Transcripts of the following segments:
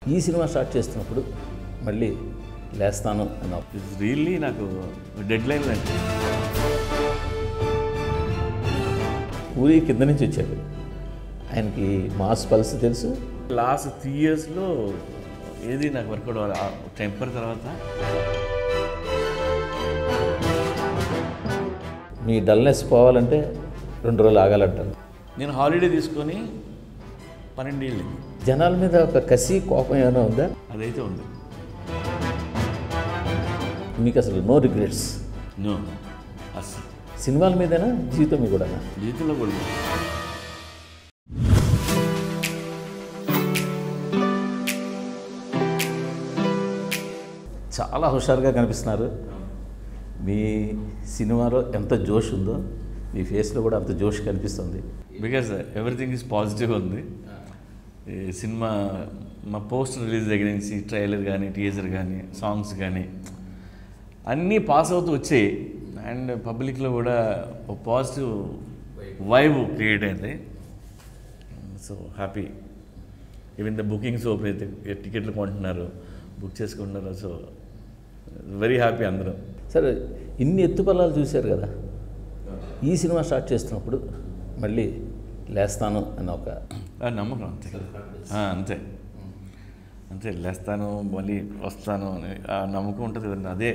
ఈ cinema start చేస్తున్నప్పుడు మళ్ళీ లేస్తాను అన్న ఇట్స్ రియల్లీ నాకు డెడ్ లైన్ లాంటి ఊరి కింద నుంచి వచ్చాడు ఆయనకి మాస్ పల్స్ తెలుసు లాస్ట్ త్రీ ఇయర్స్లో ఏది నాకు వర్కౌట్ అవ్వాలి టెంపర్ తర్వాత మీ డల్నెస్ పోవాలంటే రెండు రోజులు ఆగాలంటారు నేను హాలిడే తీసుకొని పన్నెండేళ్ళు జనాల మీద ఒక కసి కోపం ఏమైనా ఉందా అదైతే ఉంది మీకు అసలు నో రిగ్రెట్స్ నో అసలు సినిమాల మీదనా జీవితం మీద కూడా జీవితంలో కూడా లేదు. చాలా హుషారుగా కనిపిస్తున్నారు మీ సినిమాలో ఎంత జోష్ ఉందో మీ ఫేస్లో కూడా అంత జోష్ కనిపిస్తుంది బికాజ్ ఎవ్రీథింగ్ ఈజ్ పాజిటివ్ ఉంది ఈ సినిమా మా పోస్ట్ రిలీజ్ దగ్గర నుంచి ట్రైలర్ కానీ టీజర్ కానీ సాంగ్స్ కానీ అన్నీ పాస్ అవుతూ వచ్చాయి అండ్ పబ్లిక్లో కూడా ఒక పాజిటివ్ వైబ్ క్రియేట్ అయింది so happy even the bookings open అయితే టికెట్లు కొంటున్నారు బుక్ చేసుకుంటున్నారు సో వెరీ హ్యాపీ అందరూ సరే ఇన్ని ఎత్తుపల్లాలు చూశారు కదా ఈ సినిమా స్టార్ట్ చేస్తున్నప్పుడు మళ్ళీ లేస్తాను అన్న ఒక ఆ నమ్మకం అంతే ఆ, అంతే అంతే లేస్తాను మళ్ళీ వస్తాను అని ఆ నమ్మకం ఉంటుంది కదండి అదే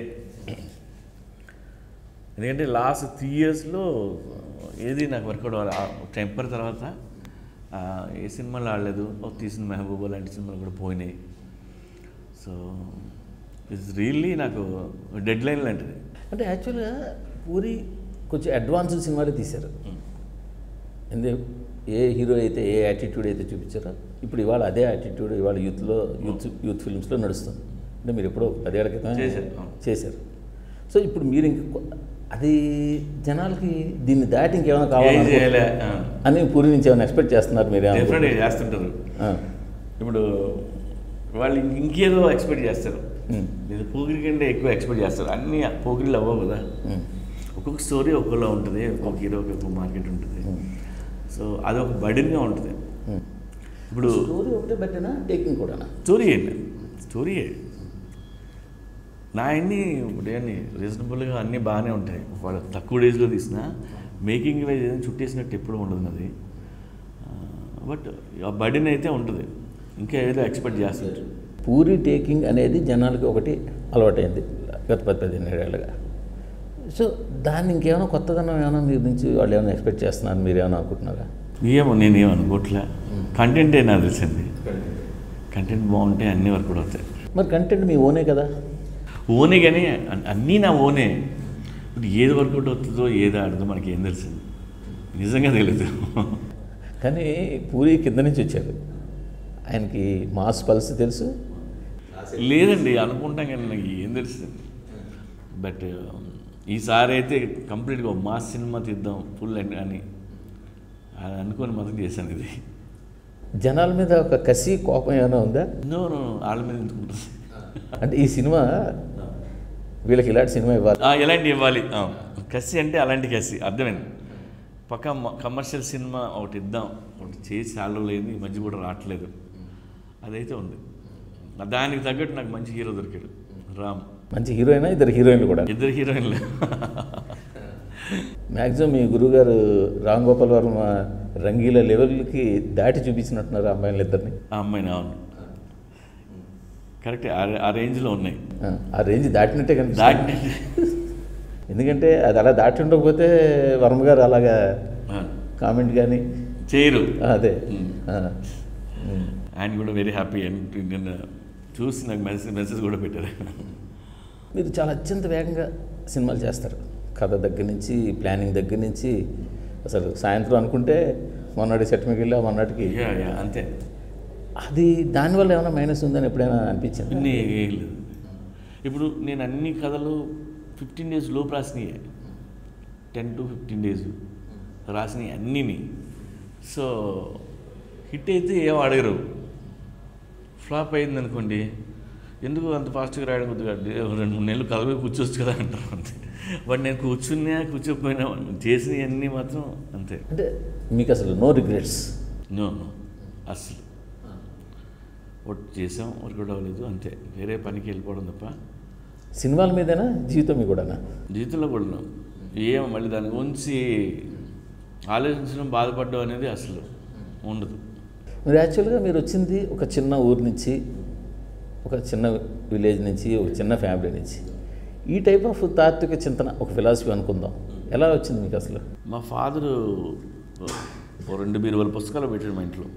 ఎందుకంటే లాస్ట్ త్రీ ఇయర్స్లో ఏది నాకు వర్కౌట్ అవ్వాలి టెంపర్ తర్వాత ఆ, ఏ సినిమాలు ఆడలేదు ఒక తీసిన మెహబూబా లాంటి సినిమాలు కూడా పోయినాయి సో ఇట్స్ రియల్లీ నాకు డెడ్ లైన్ లాంటిది అంటే యాక్చువల్గా పూరి కొంచెం అడ్వాన్స్డ్ సినిమాలే తీశారు ఎందు ఏ హీరో అయితే ఏ యాటిట్యూడ్ అయితే చూపించారో ఇప్పుడు ఇవాళ అదే యాటిట్యూడ్ ఇవాళ యూత్లో యూత్ యూత్ ఫిల్మ్స్లో నడుస్తుంది అంటే మీరు ఎప్పుడో పదేళ్ల క్రితం చేశారు, అవును. చేశారు సో ఇప్పుడు మీరు ఇంక కొ- అది జనాలకి దీన్ని దాటి ఇంకేమైనా ఏం కావాలి చేయలే అని పూరి నుంచి ఏమైనా ఎక్స్పెక్ట్ చేస్తున్నారు మీరు ఏమన్నా? డెఫినెట్గా చేస్తుంటారు ఆ. ఇప్పుడు వాళ్ళు ఇంక- ఇంకేదో ఎక్స్పెక్ట్ చేస్తారు ఉమ్. లేదా పోగిరి కంటే ఎక్కువ ఎక్స్పెక్ట్ చేస్తారు అన్నీ పోగిరిలు అవ్వవు కదా ఉమ్. ఒక్కొక్క స్టోరీ ఒక్కొక్కలా ఉంటుంది ఒక్కొక్క హీరోకి ఒక్కొక్క మార్కెట్ ఉంటుంది ఉమ్. సో అది ఒక బర్డెన్గా ఉంటుంది ఉమ్. ఇప్పుడు స్టోరీ ఒకటే బట్టేనా టేకింగ్ కూడానా స్టోరీ ఏంటి స్టోరీయే నా అన్ని ఇప్పుడేంటి రీజనబుల్గా అన్నీ బాగానే ఉంటాయి వాళ్ళు తక్కువ డేస్లో తీసిన మేకింగ్ వైజ్ ఏదైనా చుట్టేసినట్టు ఎప్పుడు ఉండదు నాది బట్ ఆ బర్డెన్ అయితే ఉంటుంది ఇంకా ఏదో ఎక్స్పెక్ట్ చేస్తుంటారు పూరి టేకింగ్ అనేది జనాలకి ఒకటి అలవాటైంది గత పది పదిహేను ఏళ్ళుగా సో దాన్ని ఇంకేమైనా కొత్తదనం ఏమైనా మీరు నుంచి వాళ్ళు ఏమైనా ఎక్స్పెక్ట్ చేస్తున్నారు మీరు ఏమైనా అనుకుంటున్నారా ఏమో నేనేం అనుకోవట్లే కంటెంటే నాకు తెలిసింది కంటెంట్ బాగుంటే అన్ని వరకు కూడా అవుతాయి మరి కంటెంట్ మీ ఓనే కదా ఓనే కానీ అన్- అన్నీ నా ఓనే ఇప్పుడు ఏది వర్కౌట్ అవుతుందో ఏది ఆడుతుందో మనకి ఏం తెలిసింది నిజంగా తెలియదు కానీ పూరి కింద నుంచి వచ్చాడు ఆయనకి మాస్ పల్స్ తెలుసు లేదండి అనుకుంటాం కానీ నాకు ఏం తెలుస్తుంది బట్ ఈసారి అయితే కంప్లీట్గా మాస్ సినిమా తీద్దాం ఫుల్ అని అని అది అనుకొని మాత్రం చేశాను ఇది జనాల మీద ఒక కసి కోపం ఏమైనా ఉందా నో నో వాళ్ళ మీద ఎందుకుంటుంది అంటే ఈ సినిమా వీళ్ళకి ఇలాంటి సినిమా ఇవ్వాలి ఆ, ఎలాంటి ఇవ్వాలి ఆ, కసి అంటే అలాంటి కసి అర్థమైంది పక్క కమర్షియల్ సినిమా ఒకటి ఇద్దాం ఒకటి చేసి చాలా లేదు ఈ మధ్య కూడా రావట్లేదు అదైతే ఉంది దానికి తగ్గట్టు నాకు మంచి హీరో దొరికాడు రామ్ మంచి హీరోయినా ఇద్దరు హీరోయిన్లు కూడా ఇద్దరు హీరోయిన్లు మ్యాక్సిమం మీ గురువుగారు రామ్ గోపాల్ వర్మ రంగీల లెవెల్కి దాటి చూపించినట్టున్నారు ఆ అమ్మాయిలు ఇద్దరిని ఆ అమ్మాయిని అవును కరెక్ట్ ఆ రేంజ్లో ఉన్నాయి ఆ, ఆ రేంజ్ దాటినట్టే కనిపిస్తుంది దాటి ఎందుకంటే అది అలా దాటి ఉండకపోతే వర్మ గారు అలాగా కామెంట్ కానీ చేయరు అదే ఉమ్. ఆ, ఉమ్. ఆయన కూడా వెరీ హ్యాపీ అండ్ నిన్న చూసి నాకు మెసేజ్ మెసేజ్ కూడా పెట్టారు మీరు చాలా అత్యంత వేగంగా సినిమాలు చేస్తారు కథ దగ్గర నుంచి ప్లానింగ్ దగ్గర నుంచి అసలు సాయంత్రం అనుకుంటే మొన్నటి సెట్ మీకు వెళ్ళా మొన్నటికి యా యా అంతే అది దానివల్ల ఏమైనా మైనస్ ఉందని ఎప్పుడైనా అనిపించింది అన్నీ ఏం లేదు ఇప్పుడు నేను అన్ని కథలు ఫిఫ్టీన్ డేస్ లోపు రాసినాయి టెన్ టు ఫిఫ్టీన్ డేస్ రాసినాయి అన్నీని సో హిట్ అయితే ఏం అడగరు ఫ్లాప్ అయింది అనుకోండి ఎందుకు అంత ఫాస్ట్గా రాయడం కొద్దిగా రెండు మూడు నెలలు కలవి కూర్చోవచ్చు కదా అంటారు అంతే బట్ నేను కూర్చున్నా కూర్చోకపోయినా చేసినవి అన్నీ మాత్రం అంతే అంటే మీకు అసలు నో రిగ్రెట్స్ నో నో అసలు ఒకటి చేసాం వర్కౌట్ అవ్వలేదు అంతే వేరే పనికి వెళ్ళిపోవడం తప్ప సినిమాల మీదేనా జీవితం మీ కూడానా జీవితంలో కూడా ఉన్నాం. ఏం మళ్ళీ దాని గురించి ఆలోచించడం బాధపడడం అనేది అసలు ఉండదు మీరు యాక్చువల్గా మీరు వచ్చింది ఒక చిన్న ఊరు నుంచి ఒక చిన్న విలేజ్ నుంచి ఒక చిన్న ఫ్యామిలీ నుంచి ఈ టైప్ ఆఫ్ తాత్విక చింతన ఒక ఫిలాసఫీ అనుకుందాం ఎలా వచ్చింది మీకు అసలు మా ఫాదరు ఓ రెండు బీరువాల పుస్తకాలు పెట్టాడు మా ఇంట్లో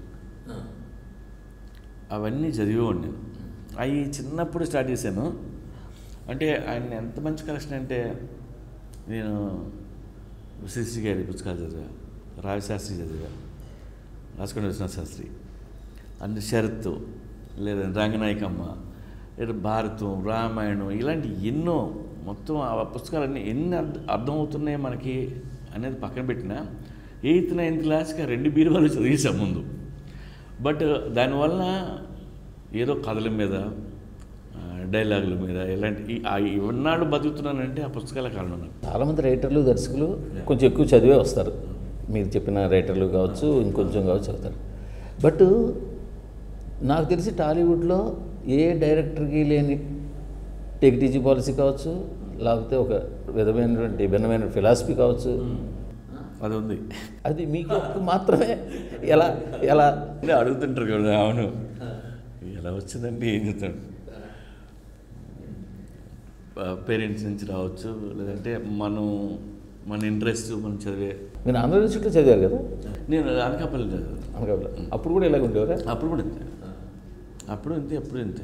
అవన్నీ చదివేవాడిని నేను అవి చిన్నప్పుడు స్టార్ట్ చేశాను అంటే ఆయన ఎంత మంచి కలెక్షన్ అంటే నేను శ్రీశ్రీ గారి పుస్తకాలు చదివా రావిశాస్త్రి చదివా రాసుకొని విశ్వనాథ శాస్త్రి అండ్ శరత్ లేదా రంగనాయకమ్మ లేదా భారతం రామాయణం ఇలాంటి ఎన్నో మొత్తం ఆ పుస్తకాలన్నీ ఎన్ని అర్థ అర్థమవుతున్నాయి మనకి అనేది పక్కన పెట్టిన ఎయిత్ నైన్త్ క్లాస్కి ఆ రెండు బీరువాలు చదివేసాం ముందు బట్ దానివల్ల ఏదో కథల మీద ఆ, డైలాగుల మీద ఇలాంటి ఈ- ఆ ఇవన్నాళ్ళు బతుకుతున్నానంటే ఆ పుస్తకాల కారణం నాకు చాలామంది రైటర్లు దర్శకులు కొంచెం ఎక్కువ చదివే వస్తారు మీరు చెప్పిన రైటర్లు కావచ్చు ఇంకొంచెం కావచ్చు చదువుతారు బట్ నాకు తెలిసి టాలీవుడ్లో ఏ డైరెక్టర్కి లేని టెక్టీజీ పాలసీ కావచ్చు లేకపోతే ఒక విధమైనటువంటి భిన్నమైన ఫిలాసఫీ కావచ్చు అది ఉంది అది మీకు మాత్రమే ఎలా ఎలా అంటే అడుగుతుంటారు కదా అవును ఎలా వచ్చిందంటే ఏం చెప్తాడు పేరెంట్స్ నుంచి రావచ్చు లేదంటే మనం మన ఇంట్రెస్ట్ మనం చదివే మీరు ఆంధ్ర యూనివర్సిటీలో చదివారు కదా నేను అనకాపల్లి చదివాను అనకాపల్లి అప్పుడు కూడా ఇలాగ ఉండేవారా అప్పుడు కూడా ఇంతే అప్పుడు ఇంతే అప్పుడు ఇంతే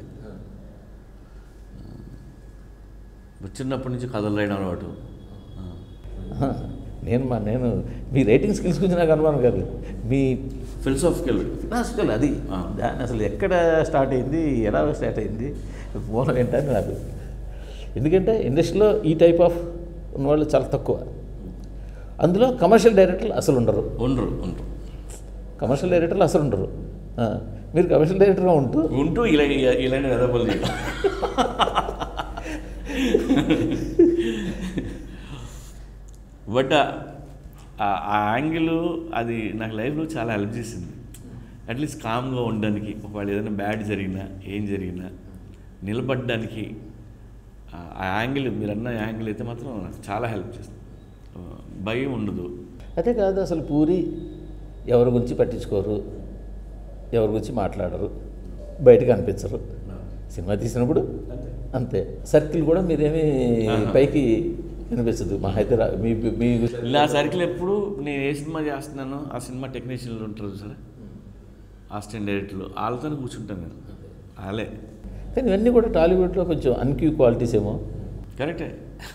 చిన్నప్పటి నుంచి కథలు రాయడం అలవాటు ఆ. ఆహా. నేను మా నేను మీ రైటింగ్ స్కిల్స్ గురించి నాకు అనుమానం కాదు మీ ఫిలసాఫికల్ ఫిలాసఫికల్ అది ఆ. దాన్ని అసలు ఎక్కడ స్టార్ట్ అయింది ఎలా స్టార్ట్ అయింది మూలం ఏంటని నాకు ఎందుకంటే ఇండస్ట్రీలో ఈ టైప్ ఆఫ్ ఉన్నవాళ్ళు చాలా తక్కువ అందులో కమర్షియల్ డైరెక్టర్లు అసలు ఉండరు ఉండరు ఉండరు కమర్షియల్ డైరెక్టర్లు అసలు ఉండరు ఆ, మీరు కమర్షియల్ డైరెక్టర్గా ఉంటూ ఉంటూ ఇలా ఇలాంటి వెదపలు చేయడం బట్ ఆ యాంగిల్ అది నాకు లైఫ్లో చాలా హెల్ప్ చేసింది అట్లీస్ట్ కామ్గా ఉండడానికి ఒకవేళ ఏదైనా బ్యాడ్ జరిగినా ఏం జరిగినా నిలబడడానికి ఆ- ఆ యాంగిల్ మీరు అన్న యాంగిల్ అయితే మాత్రం నాకు చాలా హెల్ప్ చేస్తుంది ఆ, భయం ఉండదు అదే కాదు అసలు పూరి ఎవరి గురించి పట్టించుకోరు ఎవరి గురించి మాట్లాడరు బయటకు అనిపించరు సినిమా తీసినప్పుడు అంతే సర్కిల్ కూడా మీరేమీ ఆహా. పైకి కనిపించదు మా హైదరాబాద్ మీ మీ నా సర్కిల్ ఎప్పుడు నేను ఏ సినిమా చేస్తున్నానో ఆ సినిమా టెక్నీషియన్లు ఉంటారు సార్ అసిస్టెంట్ డైరెక్టర్లు వాళ్ళతోనే కూర్చుంటాను నేను వాళ్ళే కానీ ఇవన్నీ కూడా టాలీవుడ్లో కొంచెం అన్క్యూ క్వాలిటీస్ ఏమో కరెక్టే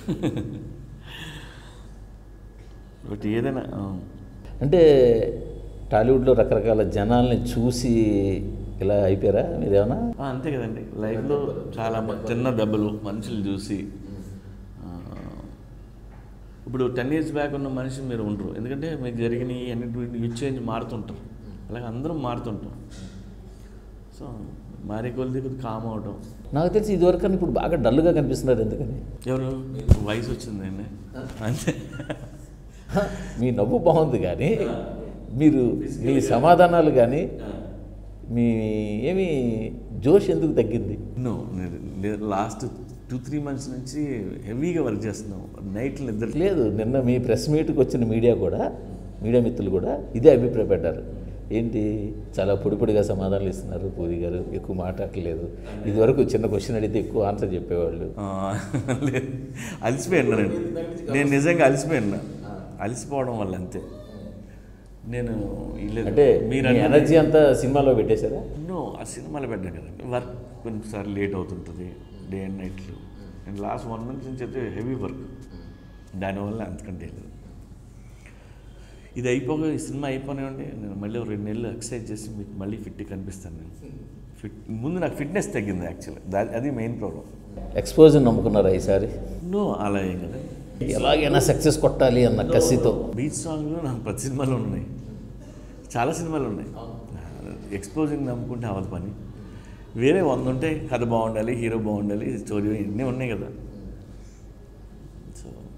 బట్ ఏదైనా ఆ, అంటే టాలీవుడ్లో రకరకాల జనాల్ని చూసి ఇలా అయిపోయారా మీరేమన్నా ఆ, అంతే కదండి లైఫ్లో చాలా మ- చిన్న దెబ్బలు మనుషులు చూసి ఆ, ఇప్పుడు టెన్ ఇయర్స్ బ్యాక్ ఉన్న మనిషి మీరు ఉండరు ఎందుకంటే మీకు జరిగిన అన్నిటి యూజ్ చేంజ్ మారుతుంటారు అలాగే అందరం మారుతుంటాం సో మారే కొద్ది కొద్ది కామ్ అవడం నాకు తెలిసి ఇదివరకు ఇప్పుడు బాగా డల్గా కనిపిస్తున్నారు ఎందుకని ఎవరు వయసు వచ్చిందండి అంతే హ, మీ నవ్వు బాగుంది కానీ మీరు మీ సమాధానాలు కానీ మీ ఏమి జోష్ ఎందుకు తగ్గింది no last two three months నుంచి హెవీగా వర్క్ చేస్తున్నాం నైట్లు నిద్ర లేదు నిన్న మీ ప్రెస్ మీట్కి వచ్చిన మీడియా కూడా మీడియా మిత్రులు కూడా ఇదే అభిప్రాయపడ్డారు ఏంటి చాలా పొడి పొడిగా సమాధానాలు ఇస్తున్నారు పూరి గారు ఎక్కువ మాట్లాడలేదు ఇదివరకు చిన్న క్వశ్చన్ అడిగితే ఎక్కువ ఆన్సర్ చెప్పేవాళ్ళు ఆ, లేదు అలసిపోయాను నేను నేను నిజంగా అలసిపోయాను అలసిపోవడం వల్ల అంతే నేను లేదు అంటే మీరు మీ అన్నది- ఎనర్జీ అంతా సినిమాలో పెట్టేశారా నో ఆ సినిమాలు పెట్టాను కదండి వర్క్ కొన్నిసార్లు లేట్ అవుతుంటుంది డే అండ్ నైట్లు నేను లాస్ట్ వన్ మంత్ నుంచి అయితే హెవీ వర్క్ దానివల్ల అంతకంటే లేదు ఇది అయిపోగా ఈ సినిమా అయిపోయినాయండి నేను మళ్ళీ ఒక రెండు నెలలు ఎక్సర్సైజ్ చేసి మీకు మళ్ళీ ఫిట్ కనిపిస్తాను నేను ఫిట్ ముందు నాకు ఫిట్నెస్ తగ్గింది యాక్చువల్లీ అది మెయిన్ ప్రాబ్లం ఎక్స్పోజర్ నమ్ముకున్నారా ఈసారి నో అలా ఏం కదా ఎలాగైనా సక్సెస్ కొట్టాలి అన్న కసితో బీచ్ సాంగ్లు నాకు ప్రతి సినిమాలో ఉన్నాయి చాలా సినిమాలు ఉన్నాయి ఎక్స్పోజింగ్ నమ్ముకుంటే అవ్వదు పని వేరే వంద ఉంటాయి కథ బాగుండాలి హీరో బాగుండాలి స్టోరీ ఇవన్నీ ఉన్నాయి కదా సో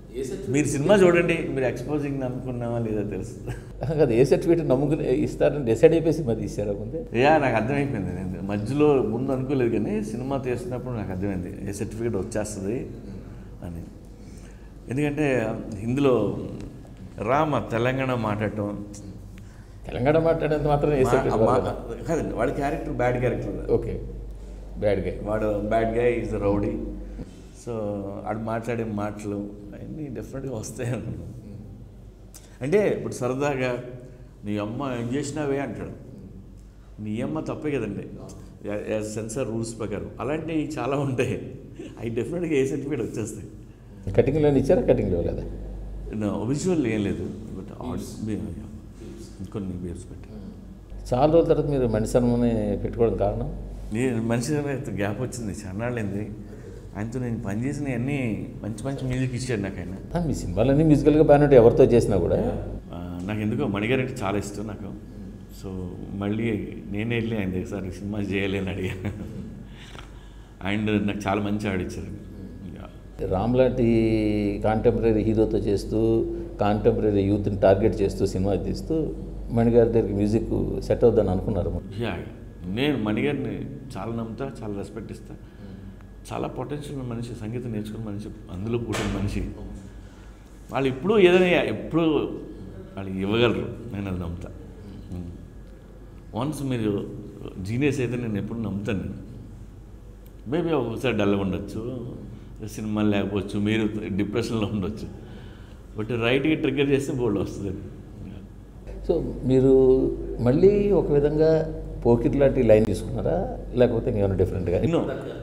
మీరు సినిమా చూడండి మీరు ఎక్స్పోజింగ్ అనుకున్నావా లేదా తెలుస్తుంది కదా ఏ సర్టిఫికేట్ నమ్ముకుని ఇస్తారని డిసైడ్ అయిపోయి సినిమా తీసారా ముందే యా నాకు అర్థమైపోయింది నేను మధ్యలో ముందు అనుకోలేదు కానీ సినిమా తీస్తున్నప్పుడు నాకు అర్థమైంది ఏ సర్టిఫికేట్ వచ్చేస్తుంది అని ఎందుకంటే ఇందులో రామ తెలంగాణ మాట్లాడటం తెలంగాణ మాట్లాడేంత మాత్రం ఏ మా- సర్టిఫికేట్ మా- రాదు. కాదండి వాడి character bad character okay bad గా వాడు బ్యాడ్ గా ఈజ్ రౌడీ సో వాడు మాట్లాడే మాటలు అవన్నీ డెఫినెట్గా వస్తాయి అనుకున్నాను అంటే ఇప్పుడు సరదాగా నీ అమ్మ ఏం చేసినావే అంటాడు నీ అమ్మ తప్పే కదండి యాజ్ సెన్సార్ రూల్స్ ప్రకారం అలాంటివి చాలా ఉంటాయి అవి డెఫినెట్గా ఏ సర్టిఫికేట్ వచ్చేస్తాయి కటింగ్లో ఇచ్చారా కటింగ్లో లేదా విజువల్ ఏం లేదు బట్ కొన్ని బీర్స్ పెట్టి చాలా రోజుల తర్వాత మీరు మణిశర్మని పెట్టుకోవడం కారణం నేను మనిషి గ్యాప్ వచ్చింది చన్నాళ్ళింది ఆయనతో నేను పనిచేసిన అన్నీ మంచి మంచి మ్యూజిక్ ఇచ్చాడు నాకు ఆయన ఆ, మీ సినిమాలన్నీ మ్యూజికల్గా బాగానే ఉంటాయి ఎవరితో చేసినా కూడా ఆ, నాకు ఎందుకో మణిగారు అంటే చాలా ఇష్టం నాకు సో మళ్ళీ నేనే వెళ్ళి ఆయన దగ్గర సార్ ఈ సినిమా చేయాలి అని అడిగాను అండ్ నాకు చాలా మంచి ఆడిచ్చారు రామ్ లాంటి కాంటెంపరీ హీరోతో చేస్తూ కాంటెంపరీ యూత్ని టార్గెట్ చేస్తూ సినిమా తీస్తూ మణిగారి దగ్గరికి మ్యూజిక్ సెట్ అవుద్దని అనుకున్నారు యా నేను మణిగారిని చాలా నమ్ముతా చాలా రెస్పెక్ట్ ఇస్తా చాలా పొటెన్షియల్ ఉన్న మనిషి సంగీతం నేర్చుకున్న మనిషి అందులో పుట్టిన మనిషి వాళ్ళు ఇప్పుడు ఏదైనా ఎప్పుడు వాళ్ళు ఇవ్వగలరు నేను అది నమ్ముతా వన్స్ మీరు జీనియస్ అయితే నేను ఎప్పుడు నమ్ముతాను నేను మేబీ ఒకసారి డల్గా ఉండొచ్చు సినిమా లేకపోవచ్చు మీరు డిప్రెషన్లో ఉండొచ్చు బట్ రైట్గా ట్రిగ్గర్ చేస్తే బోల్డ్ వస్తుంది సో మీరు మళ్ళీ ఒక విధంగా పోకిర్ లాంటి లైన్ తీసుకున్నారా లేకపోతే ఇంకేమైనా డిఫరెంట్గా నో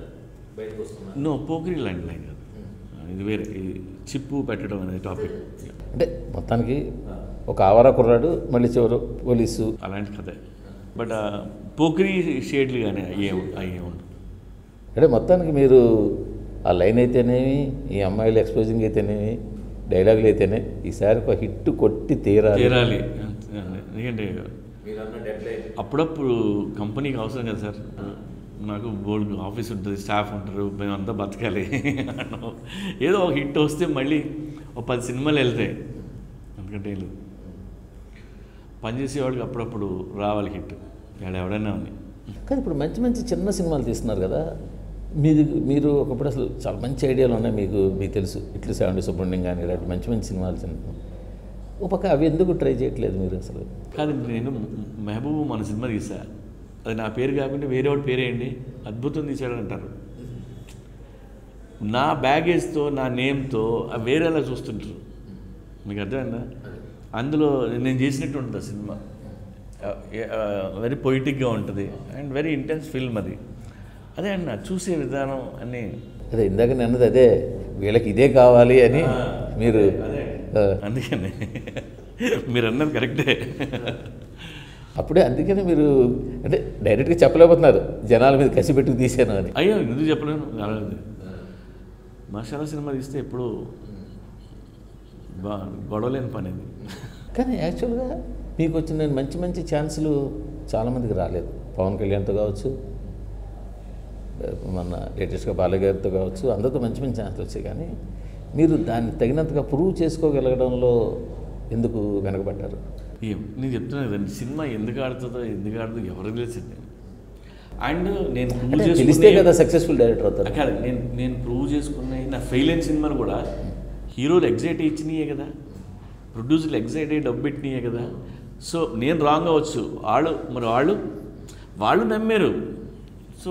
నో పోకిరి లాంటి లైన్ కాదు ఇది వేరే ఈ చిప్పు పెట్టడం అనేది టాపిక్ అంటే మొత్తానికి ఒక ఆవారా కుర్రాడు మళ్ళీ చివరు పోలీసు అలాంటి కథ బట్ పోకిరి షేడ్లు కానీ అయ్యే అయ్యే ఉండవు అంటే మొత్తానికి మీరు ఆ లైన్ అయితేనేమి ఈ అమ్మాయిల ఎక్స్పోజింగ్ అయితేనేమి డైలాగులు అయితేనే ఈసారి ఒక హిట్ కొట్టి తీరాలి తీరాలి ఎందుకంటే అప్పుడప్పుడు కంపెనీకి అవసరం కదా సార్ నాకు బోర్డు ఆఫీస్ ఉంటుంది స్టాఫ్ ఉంటారు మేమంతా బతకాలి ఏదో ఒక హిట్ వస్తే మళ్ళీ ఒక పది సినిమాలు వెళ్తాయి ఎందుకంటే వీళ్ళు పనిచేసే వాళ్ళకి అప్పుడప్పుడు రావాలి హిట్ ఇక్కడ ఎవడైనా ఉంది కానీ ఇప్పుడు మంచి మంచి చిన్న సినిమాలు తీస్తున్నారు కదా మీది మీరు ఒకప్పుడు అసలు చాలా మంచి ఐడియాలు ఉన్నాయి మీకు మీకు తెలుసు ఇట్లు సెవెంటీ సుబ్రహ్మణ్యం కానీ ఇలాంటి మంచి మంచి సినిమాలు చిన్న ఒక పక్క అవి ఎందుకు ట్రై చేయట్లేదు మీరు అసలు కాదు నేను మెహబూబు మన సినిమా తీసా అది నా పేరు కాకుండా వేరే వాడి పేరేయండి అద్భుతం తీశాడు అంటారు నా బ్యాగేజ్తో నా నేమ్తో వేరేలా చూస్తుంటారు మీకు అర్థమైందా అందులో నేను చేసినట్టు ఉంటుంది ఆ సినిమా వెరీ పొయిటిక్గా ఉంటుంది అండ్ వెరీ ఇంటెన్స్ ఫిల్మ్ అది అదే అన్న చూసే విధానం అన్నీ అదే ఇందాక నేను అన్నది అదే వీళ్ళకి ఇదే కావాలి అని మీరు ఆ, అందుకని మీరు అన్నది కరెక్టే అప్పుడే అందుకని మీరు అంటే డైరెక్ట్గా చెప్పలేకపోతున్నారు జనాల మీద కసి పెట్టుకు తీసాను అని అయ్యో ఎందుకు చెప్పలేను అలాగే మసాలా సినిమా తీస్తే ఎప్పుడు బా గొడవలేని పని అది కానీ యాక్చువల్గా మీకు వచ్చిన మంచి మంచి ఛాన్సులు చాలామందికి రాలేదు పవన్ కళ్యాణ్తో కావచ్చు మన లేటెస్ట్గా బాలగారితో కావచ్చు అందరితో మంచి మంచి ఛాన్సులు వచ్చాయి కానీ మీరు దాన్ని తగినంతగా ప్రూవ్ చేసుకోగలగడంలో ఎందుకు వెనకబడ్డారు ఏం నేను చెప్తున్నాను కదండి సినిమా ఎందుకు ఆడుతుందో ఎందుకు ఆడుతుందో ఎవరికి తెలిసింది అండ్ నేను ప్రూవ్ అంటే తెలిస్తే చేసుకునే కదా సక్సెస్ఫుల్ డైరెక్టర్ అవుతారు కాదు నేను నేను ప్రూవ్ చేసుకున్న నా ఫెయిల్ అయిన సినిమాలు కూడా హీరోలు ఎగ్జైట్ ఇచ్చినాయే కదా ప్రొడ్యూసర్లు ఎగ్జైట్ అయ్యి డబ్బు పెట్టినాయే కదా సో నేను రాంగ్ అవ్వచ్చు వాళ్ళు మరి వాళ్ళు వాళ్ళు నమ్మారు సో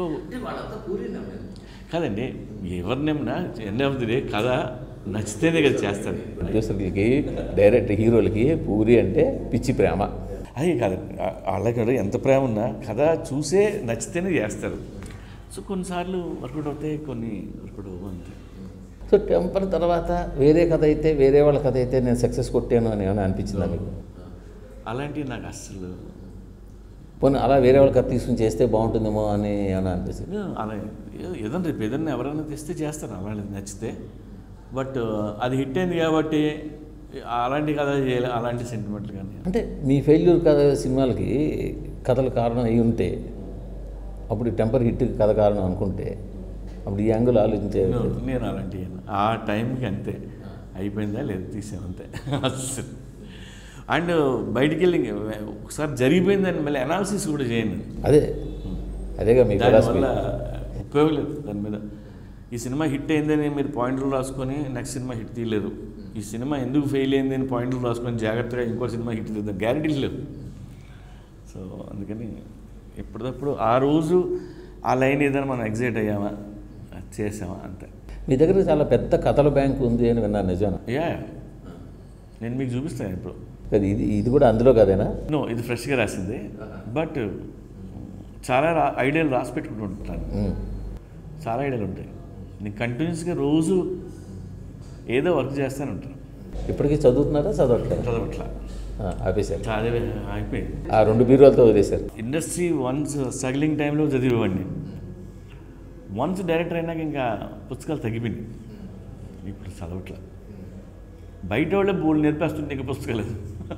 కాదండి ఎవరు నమ్మినా ఎండ్ ఆఫ్ ది డే కథ నచ్చితేనే కదా చేస్తారు ప్రొడ్యూసర్లకి డైరెక్ట్ హీరోలకి పూరి అంటే పిచ్చి ప్రేమ అది కాదు అలాగే ఎంత ప్రేమ ఉన్నా కథ చూసే నచ్చితేనే చేస్తారు సో కొన్నిసార్లు వర్కౌట్ అవుతాయి కొన్ని వర్కౌట్ అవ్వవు అంతే సో టెంపర్ తర్వాత వేరే కథ అయితే వేరే వాళ్ళ కథ అయితే నేను సక్సెస్ కొట్టాను అని ఏమైనా అనిపించిందా మీకు అలాంటివి నాకు అస్సలు పోనీ అలా వేరే వాళ్ళ కథ తీసుకుని చేస్తే బాగుంటుందేమో అని ఏమైనా అనిపిస్తుంది ఏ, అలా ఏ- ఏదైనా రేపు ఏదైనా ఎవరైనా తెస్తే చేస్తాను అలాంటిది నచ్చితే బట్ అది హిట్ అయింది కాబట్టి అలాంటి కథ చేయాలి అలాంటి సెంటిమెంట్లు కానీ అంటే మీ ఫెయిల్యూర్ కథ సినిమాలకి కథలు కారణం అయి ఉంటే అప్పుడు టెంపర్ హిట్ కథ కారణం అనుకుంటే అప్పుడు ఈ యాంగిల్ ఆలోచించే నేను- నేను అలాంటి ఆ టైంకి అంతే అయిపోయిందా లేదు తీసాం అంతే అస్సలు అండ్ బయటికి వెళ్ళి ఒకసారి జరిగిపోయిందని మళ్ళీ అనాలిసిస్ కూడా చేయను అదే అదేగా మీ దానివల్ల ఉపయోగం లేదు దాని మీద ఈ సినిమా హిట్ అయిందని మీరు పాయింట్లు రాసుకొని నెక్స్ట్ సినిమా హిట్ తీయలేరు ఈ సినిమా ఎందుకు ఫెయిల్ అయింది అని పాయింట్లు రాసుకొని జాగ్రత్తగా ఇంకో సినిమా హిట్ తీద్దాం గ్యారంటీలు లేవు సో అందుకని ఎప్పటికప్పుడు ఆ రోజు ఆ లైన్ ఏదైనా మనం ఎగ్జైట్ అయ్యామా అది చేసామా అంతే మీ దగ్గర చాలా పెద్ద కథల బ్యాంక్ ఉంది అని విన్నాను నిజానా యా నేను మీకు చూపిస్తాను ఇప్పుడు అది ఇది ఇది కూడా అందులో కదేనా నో ఇది ఫ్రెష్గా రాసింది బట్ చాలా రా ఐడియాలు రాసి పెట్టుకుంటూ ఉంటాను ఉమ్. చాలా ఐడియాలు ఉంటాయి నేను కంటిన్యూస్గా రోజు ఏదో వర్క్ చేస్తాను ఉంటాను ఇప్పటికీ చదువుతున్నారా చదవట్లేదా చదవట్లా ఆ, ఆపేశారు చదివే అయిపోయింది ఆ రెండు బీరువాలతో వదిలేశారు ఇండస్ట్రీ వన్స్ స్ట్రగ్లింగ్ టైంలో చదివేవాడిని వన్స్ డైరెక్టర్ అయినాక ఇంకా పుస్తకాలు తగ్గిపోయింది ఇప్పుడు చదవట్లా బయట వాళ్ళే బోల్ నేర్పేస్తుంటే ఇంకా పుస్తకాలు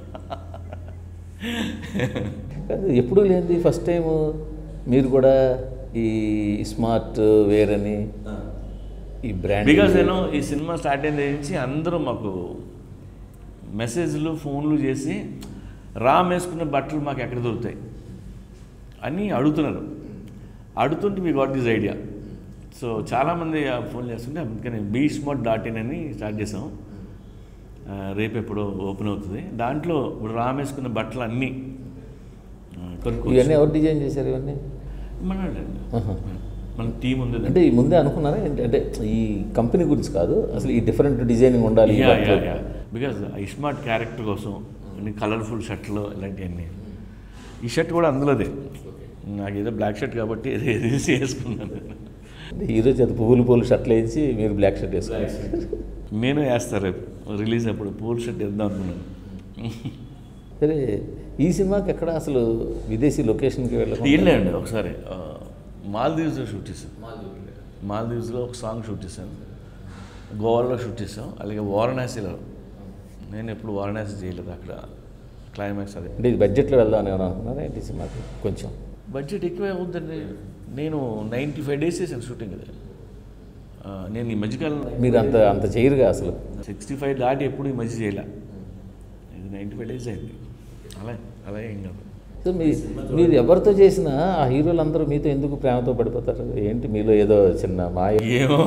కాదు ఎప్పుడూ లేనిది ఫస్ట్ టైం మీరు కూడా ఈ స్మార్ట్ వేర్ అని ఈ బ్రాండ్ బికాజ్ నేను ఈ సినిమా స్టార్ట్ అయిన దగ్గర నుంచి అందరూ మాకు మెసేజ్లు ఫోన్లు చేసి రామ్ వేసుకున్న బట్టలు మాకు ఎక్కడ దొరుకుతాయి అని అడుగుతున్నారు అడుగుతుంటే మీ గాట్ దిస్ ఐడియా సో చాలామంది ఫోన్ చేస్తుంటే అందుకని బీ స్మార్ట్ డాట్ ఇన్ అని స్టార్ట్ చేసాం ఆ, రేపు ఎప్పుడో ఓపెన్ అవుతుంది దాంట్లో ఇప్పుడు రామ్ వేసుకున్న బట్టలు అన్నీ ఆ, కొనుక్కోవచ్చు. ఇవన్నీ ఎవరు డిజైన్ చేశారు ఇవన్నీ మన ఆహా. మన టీం ఉంది అంటే ఈ ముందే అనుకున్నారా ఏంటి? అంటే ఈ కంపెనీ గురించి కాదు అసలు ఈ డిఫరెంట్ డిజైనింగ్ ఉండాలి ఈ బట్టలు. బికాజ్ ఇస్మార్ట్ క్యారెక్టర్ కోసం అన్ని కలర్ఫుల్ షర్ట్లు ఇలాంటివన్నీ ఈ షర్ట్ కూడా అందులోదే నాకు ఏదో బ్లాక్ షర్ట్ కాబట్టి ఏదో వేసి వేసుకున్నాను అంటే హీరో చేత పువ్వులు పూలు షర్ట్లు వేసి మీరు బ్లాక్ షర్ట్ వేసుకున్నారు నేను వేస్తాను రేపు రిలీజ్ అప్పుడు పూల్ షర్ట్ వేద్దాం అనుకున్నాను సరే ఈ సినిమాకి ఎక్కడ అసలు విదేశీ లొకేషన్కి వెళ్ళకుండా వెళ్ళండి ఒకసారి ఆ, మాల్దీవ్స్లో షూట్ చేశాను మాల్దీవ్స్లో ఒక సాంగ్ షూట్ చేశాను గోవాలో షూట్ చేసాం అలాగే వారణాసిలో నేను ఎప్పుడు వారణాసి చేయలేదు అక్కడ క్లైమాక్స్ అదే అంటే ఇది బడ్జెట్లో వెళ్దామని ఏమైనా అనుకున్నారా ఏంటి ఈ సినిమాకి కొంచెం బడ్జెట్ ఎక్కువే అవుతుందండి నేను నైంటీ ఫైవ్ డేస్ చేశాను షూటింగ్ అది ఆ, నేను ఈ మధ్యకాలం మీరు అంత అంత చేయరుగా అసలు సిక్స్టీ ఫైవ్ దాటి ఎప్పుడు ఈ మధ్య చేయలే ఇది నైంటీ ఫైవ్ డేస్ అయింది అలా అలా ఏం కాదు సో మీ మీరు ఎవరితో చేసినా ఆ హీరోలందరూ మీతో ఎందుకు ప్రేమతో పడిపోతారు ఏంటి మీలో ఏదో చిన్న మాయ ఏమో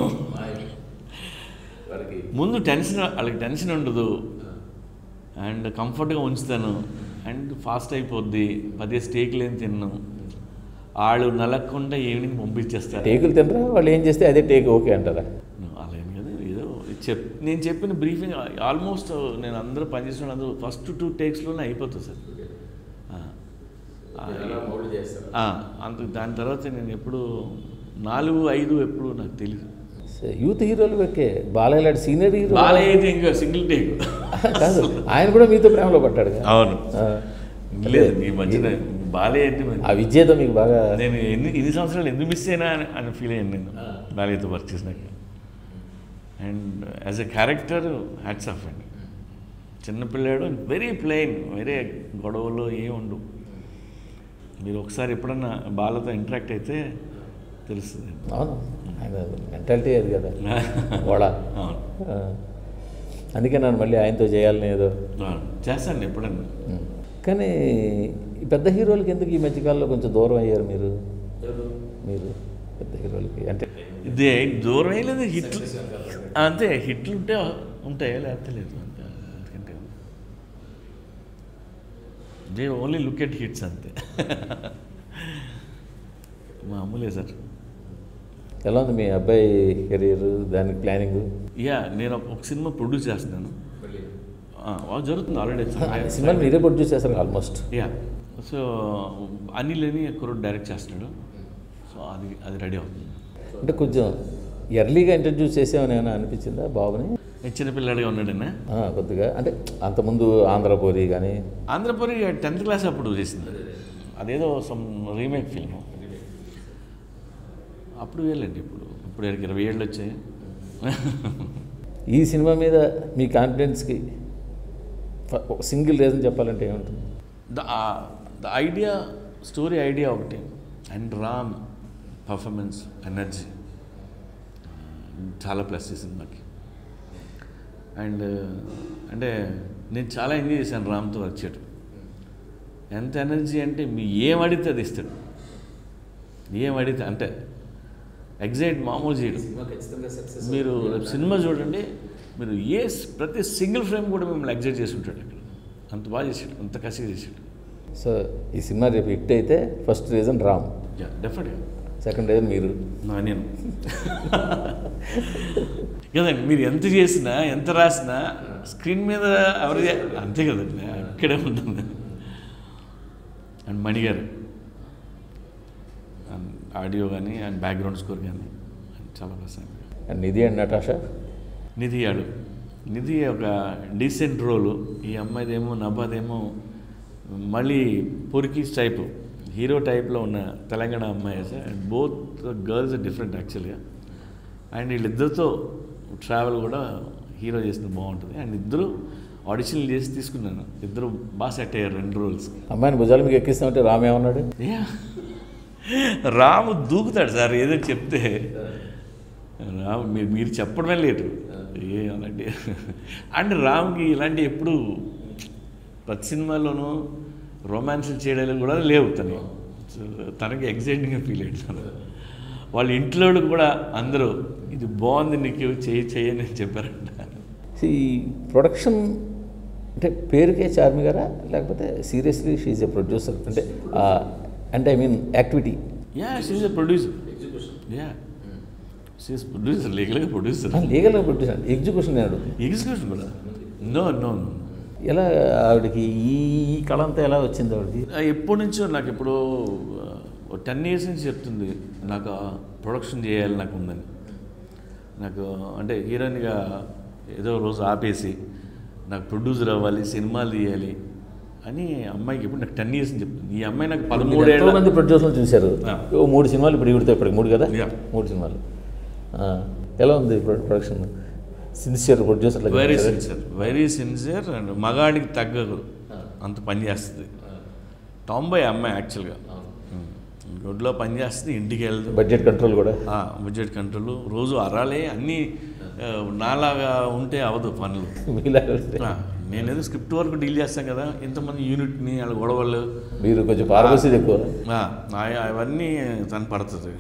ముందు టెన్షన్ వాళ్ళకి టెన్షన్ ఉండదు అండ్ కంఫర్ట్గా ఉంచుతాను అండ్ ఫాస్ట్ అయిపోద్ది పదే స్టేక్ లేని తిన్నాను వాళ్ళు నలగకుండా ఈవినింగ్ పంపించేస్తారు టేకులు తినరా వాళ్ళు ఏం చేస్తే అదే టేక్ ఓకే అంటారా అలా ఏం కాదు ఏదో చెప్ నేను చెప్పిన బ్రీఫింగ్ ఆల్మోస్ట్ నేను అందరూ పనిచేసిన అందరూ ఫస్ట్ టూ టేక్స్లోనే అయిపోతుంది సార్ ఆ. ఆ, అంత దాని తర్వాత నేను ఎప్పుడు నాలుగు ఐదు ఎప్పుడు నాకు తెలియదు యూత్ హీరోలు ఓకే బాలయ్య లాంటి సీనియర్ హీరో బాలయ్య అయితే ఇంకా సింగిల్ టేక్ కాదు ఆయన కూడా మీతో ప్రేమలో పడ్డాడు కదా. అవును ఆ. లేదు ఈ మధ్యన బాలయ్య అయితే మరి ఆ విద్యతో మీకు బాగా నేను ఎన్ని ఇన్ని సంవత్సరాలు ఎందుకు మిస్ అయినా అని అని ఫీల్ అయ్యాను నేను బాలయ్యతో వర్క్ చేసినాక and as a character hats off అండి చిన్నపిల్లాడు వెరీ ప్లెయిన్ వెరీ గొడవలు ఏం ఉండవు మీరు ఒకసారి ఎప్పుడన్నా బాలతో ఇంటరాక్ట్ అయితే తెలుస్తుంది అవును ఆయన మెంటాలిటీ అది కదా వాడ అవును ఆ. అందుకే నన్ను మళ్ళీ ఆయనతో చేయాలని ఏదో అవును. చేస్తాను ఎప్పుడన్నా ఉం. కానీ ఈ పెద్ద హీరోలకి ఎందుకు ఈ మధ్యకాలంలో కొంచెం దూరం అయ్యారు మీరు మీరు పెద్ద హీరోలకి అంటే ఇదే దూరం లేదు హిట్లు అంతే హిట్లు ఉంటే ఉంటాయి లేకపోతే లేదు అంతే ఎందుకంటే they only look at hits అంతే మామూలే సార్ ఎలా ఉంది మీ అబ్బాయి కెరీర్ దానికి ప్లానింగ్ యా నేను ఒక సినిమా ప్రొడ్యూస్ చేస్తున్నాను ఆ, వాళ్ళు జరుగుతుంది ఆల్రెడీ సినిమాలు మీరే ప్రొడ్యూస్ చేస్తారు ఆల్మోస్ట్ యా సో అనిల్ అని కుర్రోడు డైరెక్ట్ చేస్తున్నాడు సో అది అది రెడీ అవుతుంది అంటే కొంచెం ఎర్లీగా ఇంట్రడ్యూస్ చేసామని ఏమైనా అనిపించిందా బాబుని నేను చిన్నపిల్లాడిగా ఉన్నాడన్నా ఆ, కొద్దిగా అంటే అంతకుముందు ఆంధ్రపూరి కానీ ఆంధ్రపురి టెన్త్ క్లాస్ అప్పుడు చేసింది అదేదో సమ్ రీమేక్ ఫిల్మ్ అప్పుడు వేలండి ఇప్పుడు ఇప్పుడు ఇరవై ఇరవై ఏళ్ళు వచ్చాయి ఈ సినిమా మీద మీ కాన్ఫిడెన్స్కి సింగిల్ రీజన్ చెప్పాలంటే ఏముంటుంది the the idea story idea ఒకటి అండ్ రామ్ పర్ఫార్మెన్స్ ఎనర్జీ చాలా ప్లస్ చేసింది నాకు అండ్ అంటే నేను చాలా ఎంజాయ్ చేశాను రామ్తో వర్క్ చేయడం ఎంత ఎనర్జీ అంటే మీ ఏం అడిగితే అది ఇస్తాడు ఏం అడిగితే అంటే ఎగ్జైట్ మామూలు చేయడు మీరు రేపు సినిమా చూడండి మీరు ఏ స్- ప్రతి సింగిల్ ఫ్రేమ్ కూడా మిమ్మల్ని ఎగ్జైట్ చేసి ఉంటాడు అక్కడ అంత బాగా చేసాడు అంత కసిగా చేసాడు సో ఈ సినిమా రేపు హిట్ అయితే ఫస్ట్ రీజన్ రామ్ యా డెఫినెట్గా సెకండ్ రీజన్ మీరు నా నేను కదండి మీరు ఎంత చేసినా ఎంత రాసినా స్క్రీన్ మీద ఎవరు చే- అంతే కదండి అక్కడే ఉంటుంది and Mani garu and audio కానీ అండ్ బ్యాక్గ్రౌండ్ స్కోర్ కానీ చాలా ప్రశాంతంగా అండ్ నిధి అండ్ నటాషా నిధి ఆడు నిధి ఒక డీసెంట్ రోలు ఈ అమ్మాయిదేమో నబ్బాదేమో మళ్ళీ పొరికీస్ టైపు హీరో టైప్లో ఉన్న తెలంగాణ అమ్మాయి sir and both girls different యాక్చువల్గా అండ్ వీళ్ళిద్దరితో ట్రావెల్ కూడా హీరో చేసిన బాగుంటుంది అండ్ ఇద్దరు ఆడిషన్లు చేసి తీసుకున్నాను ఇద్దరు బాగా సెట్ అయ్యారు రెండు రోల్స్ అమ్మాయిని భుజాలు మీకు ఎక్కిస్తామంటే రామ్ ఏమన్నాడు యా. రాము దూకుతాడు సార్ ఏదో చెప్తే రాము మీరు మీరు చెప్పడమే లేటు ఏ అలాంటి అండ్ రామ్కి ఇలాంటి ఎప్పుడు ప్రతి సినిమాలోనూ రొమాన్స్లు చేయడాలు కూడా లేవు తను సో తనకి ఎగ్జైటింగ్గా ఫీల్ అవుతాను వాళ్ళ ఇంట్లో కూడా అందరూ ఇది బాగుంది నీకు చేయి చేయని చెప్పారంట ఈ ప్రొడక్షన్ అంటే పేరుకే చార్మి గారా లేకపోతే సీరియస్లీ షీఈ్ ఎ ప్రొడ్యూసర్ అంటే ఆ, అంటే I mean activity yeah she a producer yeah she's producer లీగల్గా ప్రొడ్యూసర్ లీగల్గా ప్రొడ్యూసర్ ఎగ్జిక్యూషన్ నేను అడుగుతుంది ఎగ్జిక్యూషన్ కూడా నో నో నో ఎలా ఆవిడకి ఈ ఈ కళ అంతా ఎలా వచ్చింది ఆవిడకి ఎప్పటి నుంచో నాకు ఇప్పుడు టెన్ ఇయర్స్ నుంచి చెప్తుంది నాకు ప్రొడక్షన్ చేయాలి నాకు ఉందని నాకు అంటే హీరోయిన్గా ఏదో రోజు ఆపేసి నాకు ప్రొడ్యూసర్ అవ్వాలి సినిమాలు తీయాలి అని అమ్మాయికి ఇప్పుడు నాకు టెన్ ఇయర్స్ అని చెప్తుంది ఈ అమ్మాయి నాకు ఎంతో పదమూడేళ్ళ మంది ప్రొడ్యూసర్లు చూశారు ఆ. ఓ మూడు సినిమాలు ఇప్పుడు ఇవిడితే ఇప్పటికి మూడు కదా Yeah. మూడు సినిమాలు ఆ, ఎలా ఉంది pro- production sincere producer very sincere very sincere and మగాడికి తగ్గదు అంత పని చేస్తుంది టాంబాయ్ అమ్మాయి యాక్చువల్గా రోడ్లో పని చేస్తుంది ఇంటికి వెళ్తుంది బడ్జెట్ కంట్రోల్ కూడా బడ్జెట్ కంట్రోల్ రోజు అరాలే అన్నీ ఆ, నాలాగా ఉంటే అవదు పనులు మీలాగా ఆ, నేనేదో స్క్రిప్ట్ వరకు డీల్ చేస్తాను కదా ఇంతమంది యూనిట్ని వాళ్ళ గొడవలు మీరు కొంచెం పారదర్శి ఎక్కువ ఆ, ఆ- అవన్నీ తను పడుతుంది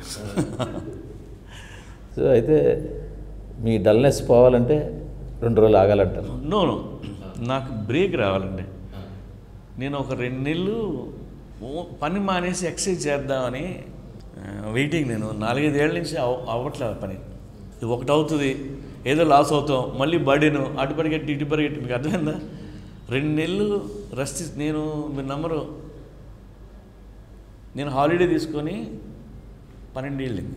సో అయితే మీ డల్నెస్ పోవాలంటే రెండు రోజులు ఆగాలంటారు నో నో నాకు బ్రేక్ రావాలండి నేను ఒక రెండు నెలలు ఓ- పని మానేసి ఎక్సర్సైజ్ చేద్దామని వెయిటింగ్ నేను నాలుగైదేళ్ల నుంచి అవ- అవ్వట్లేదు పని ఇది ఒకటి అవుతుంది ఏదో లాస్ అవుతాం మళ్ళీ బర్డెను అటు పరిగెట్టి ఇటు పరిగెట్టి మీకు అర్థమైందా రెండు నెలలు రెస్ట్ నేను మీరు నమ్మరు నేను హాలిడే తీసుకొని పన్నెండు వెళ్ళింది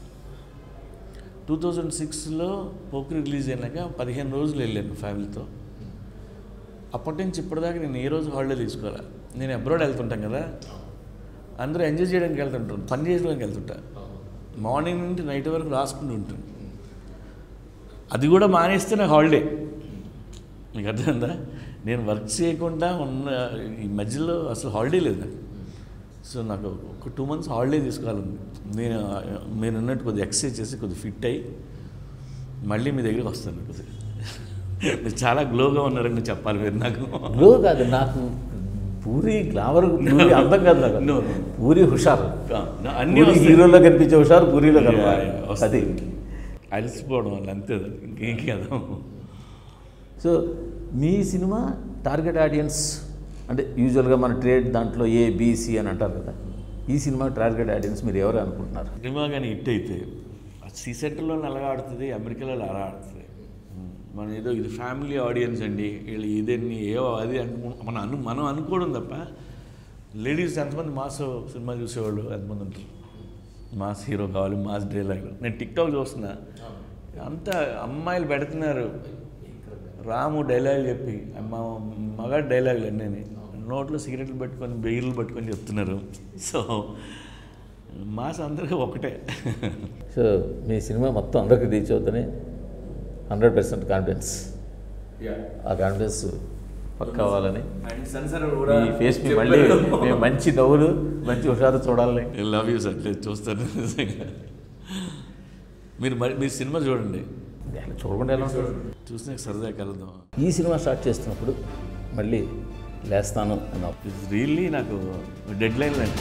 టూ థౌజండ్ సిక్స్లో పోక్రి రిలీజ్ అయినాక పదిహేను రోజులు వెళ్ళాను ఫ్యామిలీతో అప్పటి నుంచి ఇప్పటిదాకా నేను ఏ రోజు హాలిడే తీసుకోవాలి నేను అబ్రాడ్ వెళ్తుంటాం కదా అందరూ ఎంజాయ్ చేయడానికి వెళ్తుంటాను పని చేయడానికి వెళ్తుంటా మార్నింగ్ నుండి నైట్ వరకు రాసుకుంటూ ఉంటాను అది కూడా మానేస్తే నాకు హాలిడే మీకు అర్థమైందా నేను వర్క్ చేయకుండా ఉన్న ఈ మధ్యలో అసలు హాలిడే లేదు నాకు సో నాకు ఒక టూ మంత్స్ హాలిడే తీసుకోవాలండి నేను మీరు అన్నట్టు కొద్దిగా ఎక్సర్సైజ్ చేసి కొద్దిగా ఫిట్ అయ్యి మళ్ళీ మీ దగ్గరికి వస్తాను కొద్దిగా మీరు చాలా గ్లోగా ఉన్నారని చెప్పాలి మీరు నాకు గ్లో కాదు నాకు పూరి గ్లామర్ పూరి అందం కాదు నాకు No, no. పూరి హుషారు అన్నీ పూరి వస్తాయి. హీరోలో కనిపించే హుషారు పూరిలో Yeah, కనపడాలి yeah, అది వస్తుంది. అలసిపోవడం వల్ల అంతే అది. ఇంకేం కదా సో మీ సినిమా టార్గెట్ ఆడియన్స్ అంటే యూజువల్గా మన ట్రేడ్ దాంట్లో ఏ బీసీ అని అంటారు కదా ఈ సినిమా టార్గెట్ ఆడియన్స్ మీరు ఎవరు అనుకుంటున్నారు సినిమా కానీ హిట్ అయితే సి సెంటర్లో అలాగా ఆడుతుంది అమెరికాలో అలా ఆడుతుంది ఉమ్, మనం ఏదో ఇది ఫ్యామిలీ ఆడియన్స్ అండి వీళ్ళు ఇదన్నీ ఏవో అది అనుకు మనం అను మనం అనుకోవడం తప్ప లేడీస్ ఎంతమంది మాస్ సినిమా చూసేవాళ్ళు ఎంతమంది ఉంటారు మాస్ హీరో కావాలి మాస్ డైలాగ్ నేను టిక్టాక్ చూస్తున్నా అంతా అమ్మాయిలు పెడుతున్నారు రాము డైలాగ్ చెప్పి మా మగ డైలాగులు అన్నీ నోట్లో సిగరెట్లు పెట్టుకొని బెయిర్లు పట్టుకొని చెప్తున్నారు సో మాస్ అందరికీ ఒకటే సో మీ సినిమా మొత్తం అందరికీ రీచ్ అవుతుంది హండ్రెడ్ పర్సెంట్ కాన్ఫిడెన్స్ ఆ కాన్ఫిడెన్స్ పక్క అవ్వాలని అండ్ సెన్సర్ మీ ఫేస్ మీ మళ్ళీ మేము మంచి నవ్వులు మంచి హుషారు చూడాలని లవ్ యూ సార్ చూస్తాను నిజంగా మీరు మరి మీ సినిమా చూడండి అలా చూడకుండా ఎలా ఉంటుంది చూసిన సరదా కలుద్దాం ఈ సినిమా స్టార్ట్ చేస్తున్నప్పుడు మళ్ళీ లేస్తాను అన్న ఇట్స్ రియల్లీ నాకు డెడ్ లైన్ లాంటి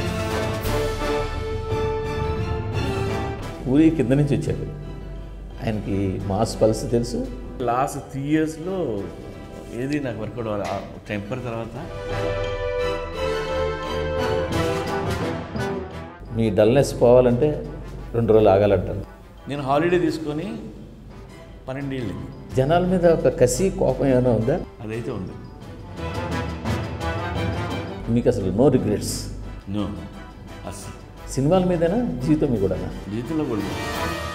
ఊరి కింద నుంచి వచ్చాడు ఆయనకి మాస్ పల్స్ తెలుసు లాస్ట్ త్రీ ఇయర్స్లో ఏది నాకు వర్కౌట్ అవ్వాలి టెంపర్ తర్వాత మీ డల్నెస్ పోవాలంటే రెండు రోజులు ఆగాలంటారు నేను హాలిడే తీసుకొని పన్నెండేళ్ళు జనాల మీద ఒక కసి కోపం ఏమైనా ఉందా అదైతే ఉంది మీకు అసలు నో రిగ్రెట్స్ నో అసలు సినిమాల మీదనా జీవితం మీద కూడా జీవితంలో కూడా లేదు.